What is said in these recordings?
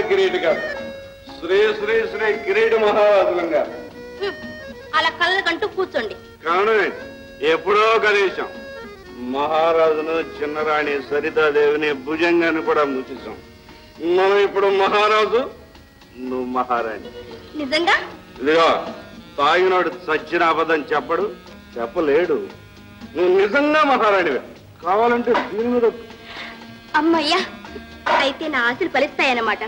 కిరీటి కాదు శ్రీ శ్రీ శ్రీ కిరీటి మహారాజులంగా హ్మ్. అలా కళ్ళకంటూ కూర్చోండి కారణమే ఎప్పుడో కనీసం మహారాజును చిన్నరాణి సరితాదేవిని భుజంగాన్ని కూడా ముచ్చేసాం మనం ఇప్పుడు మహారాజు నువ్వు మహారాణి నిజంగా ఇదిగో తాగినోడు చచ్చిన అబద్ధం చెప్పడు చెప్పలేడు నువ్వు నిజంగా మహారాణివే కావాలంటే దీని మీద అమ్మయ్యా అయితే నా ఆశలు ఫలిస్తాయన్నమాట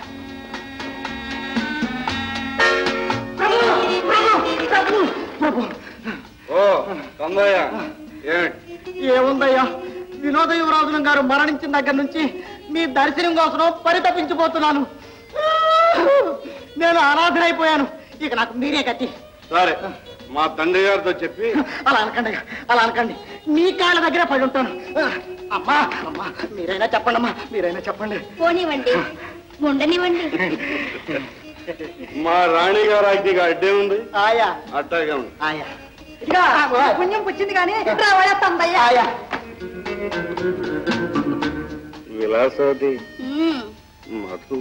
ఓ కందయ్య ఏమిటి ఏముందయ్యా వినోద యువరాజులం గారు మరణించిన దగ్గర నుంచి మీ దర్శనం కోసం పరితపించిపోతున్నాను నేను అనాథనైపోయాను ఇక నాకు మీరే గతి సరే మా తండ్రి గారితో చెప్పి అలా అనకండి అలా అనకండి మీ కాళ్ళ దగ్గర పడి ఉంటాను అమ్మా అమ్మా మీరైనా చెప్పండి అమ్మా మీరైనా చెప్పండి పోనివ్వండి ఉండనివ్వండి మా రాణి గారు అగ్గిగా అడ్డే ఉంది ఆయా అట్టాగే ఉంది ఆయా ఇదిగా పుణ్యం పుచ్చింది కానీ రావడతందయ్యా ఆయా విలాసవతి హ్మ్. మధు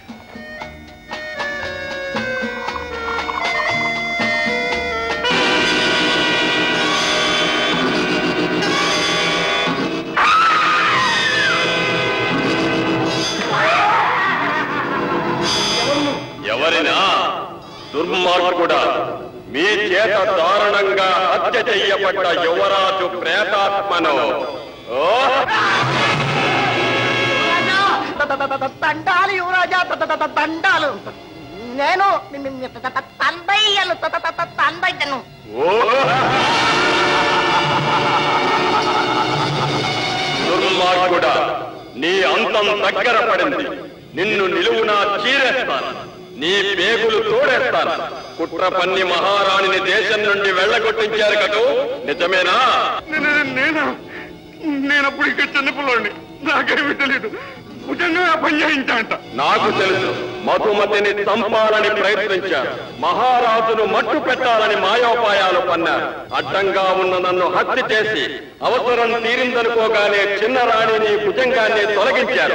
ఎవరినా దుర్మార్గుడా మీ చేత దారుణంగా హత్య చెయ్యబడ్డ యువరాజు ప్రేతాత్మను ఓ తండాలు యువరాజా తండాలు నేను తందయ్యలు తందయ్యను ఓ దుర్మార్గుడా నీ అంతం దగ్గర పడింది నిన్ను నిలువునా చీరేస్తాను నీ పేగులు తోడేస్తాను కుట్ర పన్ని మహారాణిని దేశం నుండి వెళ్ళగొట్టించారు కదూ నిజమేనా నేను నేనప్పుడు ఇక్కడ చిన్నపిల్లోడిని నాకేమీ తెలియదు భుజంగా పని చేయించాంట నాకు తెలుసు మధుమతిని చంపాలని ప్రయత్నించారు మహారాజును మట్టు పెట్టాలని మాయోపాయాలు పన్నారు అడ్డంగా ఉన్న నన్ను హత్య చేసి అవసరం తీరిందనుకోగానే చిన్న రాణిని భుజంగాన్ని తొలగించారు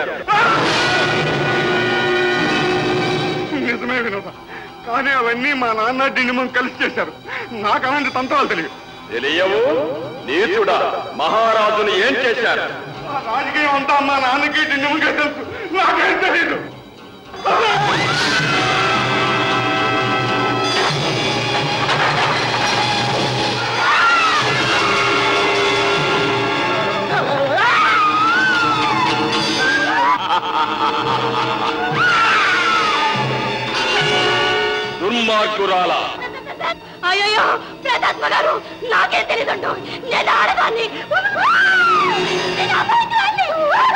నిజమే వినోద కానీ అవన్నీ మా నాన్న డినిమం కలిసి చేశారు నాకు అలాంటి తంత్రాలు తెలియదు తెలియవు నీచుడా మహారాజును ఏం చేశారు ఆ రాజకీయం అంతా మా నాన్నకి డినిమంగా తెలుసు నాకేం తెలియదు దుర్మార్గురాల అయ్యో ప్రతాత్మ గారు నాకే తెలియదండు నేను ఆడదాన్ని నేను అబద్ధాన్ని.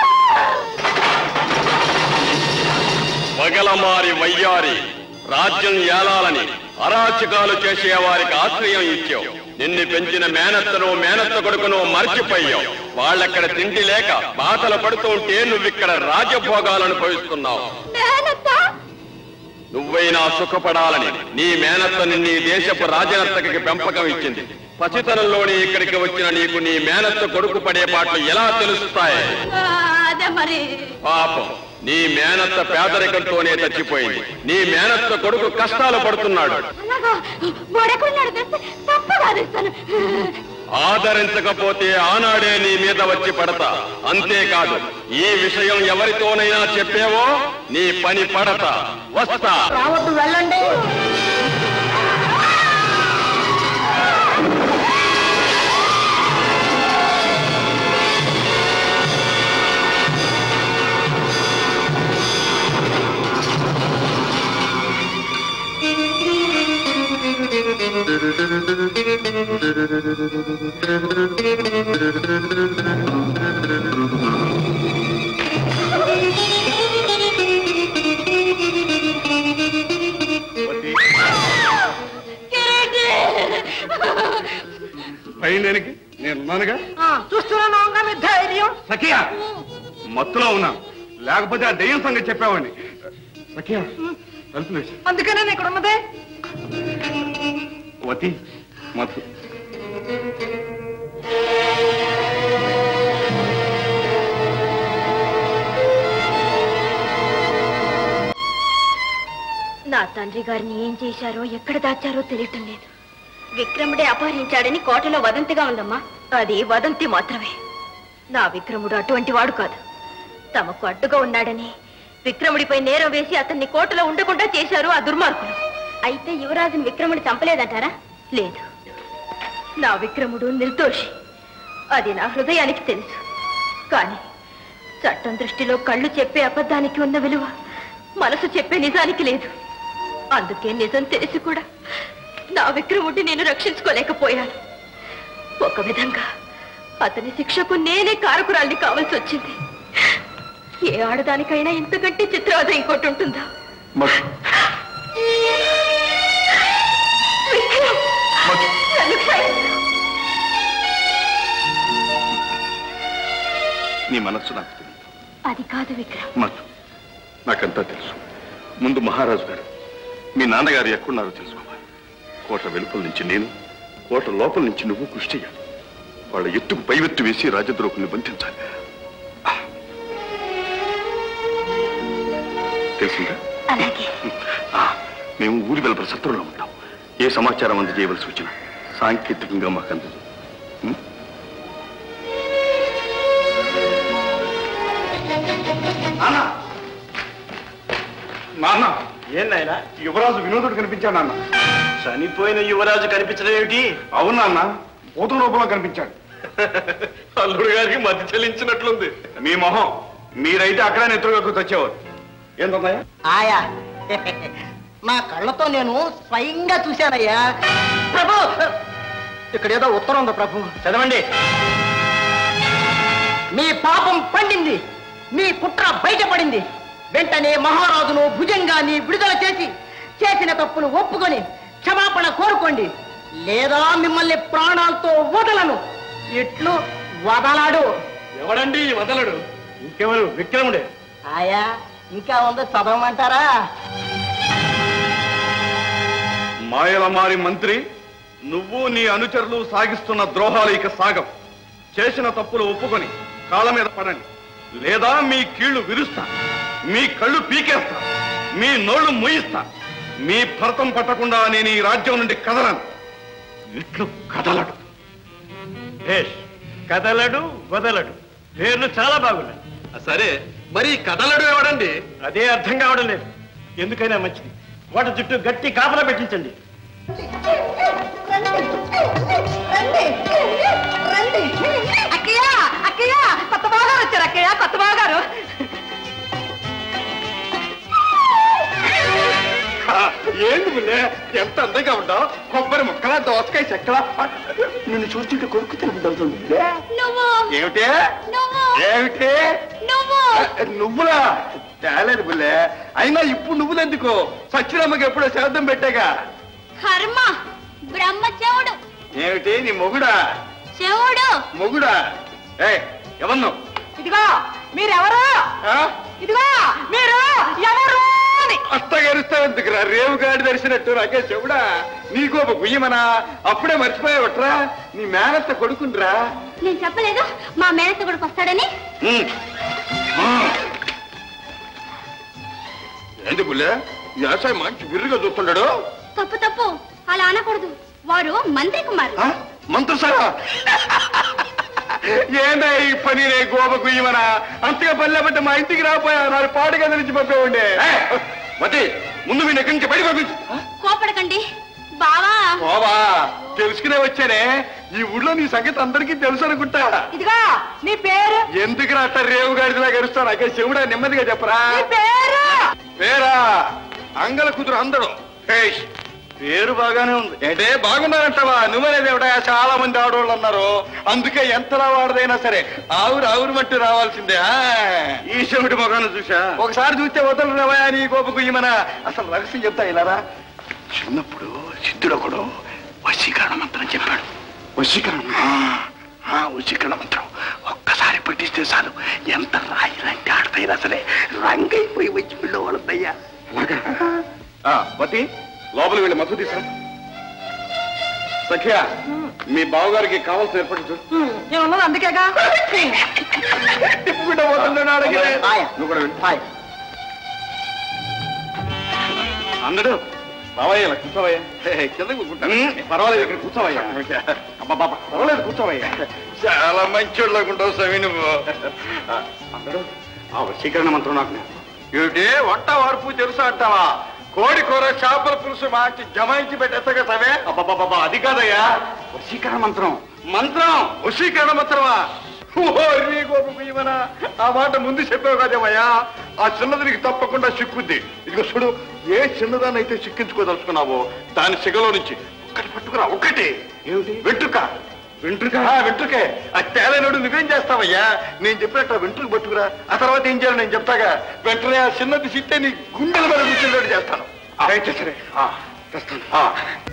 పగలమారి వయ్యారి రాజ్యం ఏలాలని అరాచకాలు చేసే వారికి ఆశ్రయం ఇచ్చావు నిన్ను పెంచిన మేనత్తను మేనత్త కొడుకును మర్చిపోయావు వాళ్ళక్కడ తిండి లేక బాధలు పడుతూ ఉంటే నువ్విక్కడ రాజభోగాలను అనుభవిస్తున్నావు మేనత్త నువ్వైనా సుఖపడాలని నీ మేనత్తని నీ దేశపు రాజనర్తకి పెంపకం ఇచ్చింది పసితనంలోనే ఇక్కడికి వచ్చిన నీకు నీ మేనత్త కొడుకు పడే పాటలు ఎలా తెలుస్తాయి ఆ, అదే మరి పాపం నీ మేనత్త పేదరికంతోనే చచ్చిపోయింది నీ మేనత్త కొడుకు కష్టాలు పడుతున్నాడు అలాగా వాడెక్కడున్నాడు తెలిస్తే తప్పగా ఆదేస్తాను ఆదరించకపోతే ఆనాడే నీ మీద వచ్చి పడతా అంతేకాదు ఈ విషయం ఎవరితోనైనా చెప్పేవో నీ పని పడతా వస్తా రావద్దు వెళ్ళండి కిరీటి! పైనకి నేనున్నానుగా చూస్తున్నాను మీ ధైర్యం సఖియా మత్తులో ఉన్నాను లేకపోతే ఆ దెయ్యం సంగతి చెప్పావండి సఖియా తలుపులు వేసి అందుకనే నేను ఇక్కడ ఉన్నదే వతి మత్తు నా తండ్రి గారిని ఏం చేశారో ఎక్కడ దాచారో తెలియటం లేదు విక్రముడే అపహరించాడని కోటలో వదంతిగా ఉందమ్మా అది వదంతి మాత్రమే నా విక్రముడు అటువంటి వాడు కాదు తమకు అడ్డుగా ఉన్నాడని విక్రముడిపై నేరం వేసి అతన్ని కోటలో ఉండకుండా చేశారు ఆ దుర్మార్గులు అయితే యువరాజుని విక్రముడి చంపలేదంటారా లేదు నా విక్రముడు నిర్దోషి అది నా హృదయానికి తెలుసు కానీ చట్టం దృష్టిలో కళ్ళు చెప్పే అబద్ధానికి ఉన్న విలువ మనసు చెప్పే నిజానికి లేదు అందుకే నిజం తెలిసి కూడా నా విక్రముడిని నేను రక్షించుకోలేకపోయాను ఒక విధంగా అతని శిక్షకు నేనే కారకురాల్ని కావాల్సి వచ్చింది ఏ ఆడదానికైనా ఇంతకంటే చిత్రవద ఇంకోటి ఉంటుందా మధు విక్రమ్! మధు నన్ను క్షమించు. నీ మనస్సు నాకు తెలియదు అది కాదు విక్రమ్ మధు నాకంతా తెలుసు ముందు మహారాజు గారు మీ నాన్నగారు ఎక్కడున్నారో తెలుసుకోవాలి కోట వెలుపల నుంచి నేను కోట లోపల నుంచి నువ్వు కృషి చేయాలి వాళ్ళ ఎత్తుకు పైవెత్తు వేసి రాజద్రోహుల్ని బంధించాలి ఆ. తెలిసిందా అలాగే ఆ, మేము ఊరి వెలుపల శత్రువులో ఉంటాం ఏ సమాచారం అందజేయవలసి వచ్చినా సాంకేతికంగా మాకు అందజేయ ఉం? నాన్న నాన్న ఏం నాయనా యువరాజు వినోదుడు కనిపించాడు నాన్న చనిపోయిన యువరాజు కనిపించడం ఏమిటి అవును నాన్న భూత రూపంలో కనిపించాడు అల్లుడు గారికి మధ్య చెల్లించినట్లుంది మీ మొహం మీరైతే అక్కడ నెత్తురుగా తెచ్చేవారు ఏంటన్నాయా ఆయా నా కళ్ళతో నేను స్వయంగా చూశానయ్యా ప్రభు ఇక్కడ ఏదో ఉత్తరం ఉంది ప్రభు చదవండి మీ పాపం పండింది మీ కుట్ర బయటపడింది వెంటనే మహారాజును భుజంగాన్ని విడుదల చేసి చేసిన తప్పును ఒప్పుకొని క్షమాపణ కోరుకోండి లేదా మిమ్మల్ని ప్రాణాలతో వదలను ఇట్లు వదలాడు ఎవడండి ఈ వదలడు ఇంకెవరు విక్రముడే ఆయా ఇంకా ఉందో చదవమంటారా మాయలమారి మంత్రి నువ్వు నీ అనుచరులు సాగిస్తున్న ద్రోహాలు ఇక సాగం చేసిన తప్పులు ఒప్పుకొని కాళ్ళ మీద పడండి లేదా మీ కీళ్లు విరుస్తా మీ కళ్ళు పీకేస్తా మీ నోళ్లు ముయిస్తా మీ భరతం పట్టకుండా నేను ఈ రాజ్యం నుండి కదలను ఇట్లు కదలడు భేష్ కదలడు వదలడు పేర్లు చాలా బాగున్నాయి సరే మరి కదలడు ఎవడండి అదే అర్థం కావడం లేదు ఎందుకైనా మంచిది కోట చుట్టూ గట్టి కాపలా పెట్టించండి అక్కయ్య అక్కయ్య కొత్త బాగారు వచ్చారు అక్కయ్య కొత్త బాగారు ఏంటి బిల్లే ఎంత అందంగా ఉంటావు కొబ్బరి ముక్కల దోసకాయ చెక్కల నిన్ను చూస్తుంటే కొడుకు తిరుగుతుంది నువ్వు ఏమిటే నువ్వు ఏమిటి నువ్వు నువ్వులా తేలేదు బిల్లే అయినా ఇప్పుడు నువ్వులు ఎందుకు సచ్చిరమ్మకి ఎప్పుడో శాతం పెట్టాగా కర్మ బ్రహ్మ చెవుడు ఏమిటి నీ మొగుడా చెవుడు మొగుడా ఏ ఎవరు ఇదిగో మీరెవరు ఇదిగో మీరు ఎవరు అని అత్తగరుస్తా ఎందుకురా రేవు గాడి దర్శనట్టు నాకే చెవుడా నీకు ఒక గుయ్యమనా అప్పుడే మర్చిపోయావట్రా నీ మేనత్త కొడుకుండ్రా నేను చెప్పలేదు మా మేనత్త కొడుకు వస్తాడని ఏంటి బుల్లే వ్యవసాయం మంచి విర్రుగా చూస్తున్నాడు తప్పు తప్పు అలా అనకూడదు వారు మంత్రి కుమారు ఆ? మంత్రసారా ఏందా ఈ పని రే గోప గుయ్యమనా అంతగా పల్లెబట్టి మా ఇంటికి రాపోయా నాడు పాడుగా నుంచి పంపేవండి మతి ముందు మీ ఎక్కడి నుంచి బయట పంపించు కోపడకండి బావా ఓవా తెలుసుకునే వచ్చానే ఈ ఊళ్ళో నీ సంగతి అందరికీ తెలుసు అనుకుంటా ఇదిగో నీ పేరు ఎందుకు అట్ట రేవు గాడిలా గరుస్తా నాకే శివుడా నెమ్మదిగా చెప్పరా నీ పేరు పేరా అంగల కుదురు అందడు హేష్ పేరు బాగానే ఉంది ఏంటే బాగున్నారంటావా నువ్వనేది ఎవడా చాలా మంది ఆడవాళ్ళు ఉన్నారు అందుకే ఎంతలా వాడదైనా సరే ఆవురు ఆవురు మట్టి రావాల్సిందే ఆ. ఈ శివుడి మొగాను చూసా ఒకసారి చూస్తే వదలు రవయా నీ గోప గుయ్యమన అసలు రహస్యం చెప్తా ఇలారా చిన్నప్పుడు సిద్ధుడు ఒకడు వశీకరణ మంత్రం చెప్పాడు వశీకరణ ఆ, వశీకరణ మంత్రం ఒక్కసారి పట్టిస్తే చాలు ఎంత రాయి రంటి ఆడతాయినా సరే రంగైపోయి వచ్చి పిల్ల వాళ్ళదయ్యా మతి లోపలికి వెళ్ళి మధు తీసుకురా సఖ్య మీ బావగారికి కావాల్సిన ఏర్పాటు చూడు నేను ఉన్నది అందుకేగా తిప్పుకుంటా పోతున్నాడు అడిగి హాయ్. నువ్వు కూడా వెళ్ళు హాయ్ ఆ అందడు రావయ్యా ఇలా కూర్చోవయ్యా కింద కూర్చుంటాను పర్వాలేదు ఇక్కడ కూర్చోవయ్యా అబ్బా పర్వాలేదు కూర్చోవయ్యా చాలా మంచోళ్ళకుంటావు సవి నువ్వు అందడు ఆ వశీకరణ మంత్రం నాకు నేర్పు. ఏమిటి వంట వార్పు తెలుసా అంటావా కోడి కూర చేపల పులుసు మార్చి జమాయించి పెట్టేస్తాగా సవే అబ్బాబాబా అది కాదయ్యా వశీకరణ మంత్రం మంత్రం వశీకరణ మంత్రమా ఓరి గోపు గుయ్యమనా ఆ మాట ముందు చెప్పావు కదేమయ్యా ఆ చిన్నదానికి తప్పకుండా సిక్కుద్ది ఇదిగో చూడు ఏ చిన్నదాన్ని అయితే సిక్కించుకోదలుచుకున్నావో దాని సిగలో నుంచి ఒక్కటి పట్టుకురా ఒక్కటి ఏమిటి వెంట్రుక వెంట్రుక ఆ, వెంట్రుకే ఆ తేలనుడు నువ్వేం చేస్తావయ్యా నేను చెప్పినట్టు ఆ వెంట్రుక పట్టుకురా ఆ తర్వాత ఏం చేయాలి నేను చెప్తాగా వెంటనే ఆ చిన్నది సిట్టే నీ గుండెల మీద కూర్చున్నట్టు చేస్తాను అయితే సరే ఆ, తెస్తాను ఆ.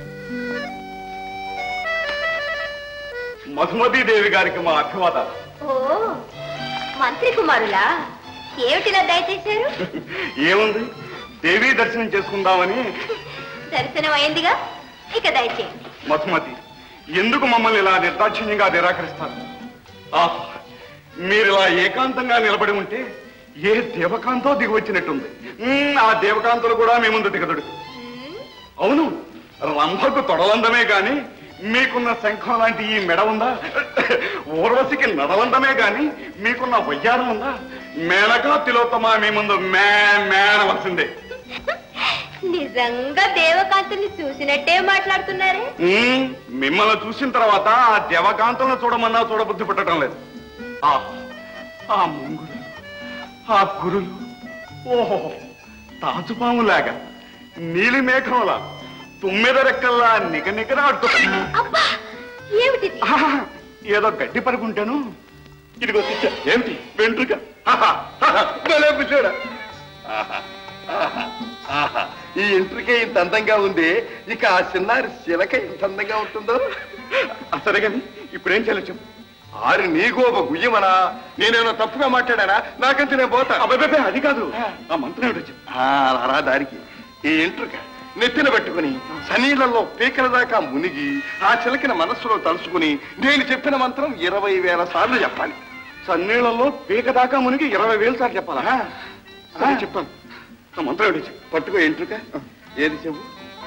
మధుమతి దేవి గారికి మా అభివాదాలు ఓ మంత్రి కుమారులా ఏమిటిలా దయచేశారు ఏముంది దేవీ దర్శనం చేసుకుందామని దర్శనం అయిందిగా ఇక దయచేయండి మధుమతి ఎందుకు మమ్మల్ని ఇలా నిర్దాక్షిణ్యంగా నిరాకరిస్తారు ఆహ్, మీరు ఇలా ఏకాంతంగా నిలబడి ఉంటే ఏ దేవకాంతో దిగి వచ్చినట్టుంది మ్మ్, ఆ దేవకాంతలు కూడా మీ ముందు దిగదుడు అవును రంభకు తొడలందమే గాని మీకున్న శంఖం లాంటి ఈ మెడ ఉందా ఊర్వశికి నడలందమే గాని మీకున్న వయ్యారం ఉందా మేనకా తిలోత్తమ మీ ముందు మే మేనవలసిందే నిజంగా దేవకాంతుల్ని చూసినట్టే మాట్లాడుతున్నారే మ్మ్, మిమ్మల్ని చూసిన తర్వాత ఆ దేవకాంతలను చూడమన్నా చూడబుద్ధి పెట్టడం లేదు ఆ ఆ ముంగులు ఆ కురులు ఓహో తాజుపాములాగా నీలి మేఘంలా తుమ్మెద రెక్కల్లా నిగ నిగరాడుతూ అబ్బా ఏమిటిది ఆహా, ఏదో గడ్డి పరుకుంటాను ఇదిగో తెచ్చా. ఏమిటి వెంట్రుక ఆహా, ఆహా, భలే బుజ్జోడా. ఆహా, ఆహా, ఆహా. ఈ ఎంట్రుకే ఇంత అందంగా ఉంది ఇక ఆ చిన్నారి శిలక ఇంత అందంగా ఉంటుందో సరే కానీ ఇప్పుడేం చేయాలి చెప్పు ఆరి నీకు ఒక గుయ్యమనా నేనేమో తప్పుగా మాట్లాడానా నాకంటే నేను పోతా అబ్బాయి అది కాదు ఆ మంత్రం ఏమిటో చెప్పు రా దారికి ఈ ఎంట్రుక నెత్తిన పెట్టుకుని సనీళ్లలో పీకల దాకా మునిగి ఆ చిలకిన మనస్సులో తలుచుకుని నేను చెప్పిన మంత్రం ఇరవై వేల సార్లు చెప్పాలి సన్నీళ్లలో పీక దాకా మునిగి ఇరవై వేల సార్లు చెప్పాలా సరే చెప్తాను ఆ మంత్రం ఏంటి చెప్పు. పట్టుకో ఎంట్రుక ఏది చెప్పు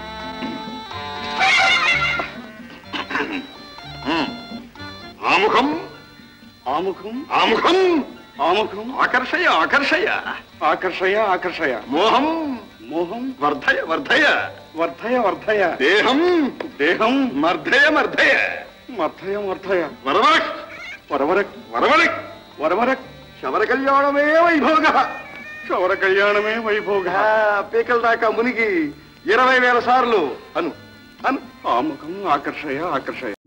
ఆముఖం ఆముఖం ఆముఖం ఆముఖం ఆకర్షయ ఆకర్షయ ఆకర్షయ ఆకర్షయ మోహం మోహం వర్ధయ వర్ధయ వర్ధయ వర్ధయ దేహం దేహం మర్ధయ మర్ధయ మర్ధయ మర్ధయ వరవరక్ వరవరక్ వరవరక్ వరవరక్ శవర కళ్యాణమే వైభోగ శవర కళ్యాణమే వైభోగ పీకల దాకా మునిగి ఇరవై వేల సార్లు అను అను ఆముఖం ఆకర్షయ ఆకర్షయ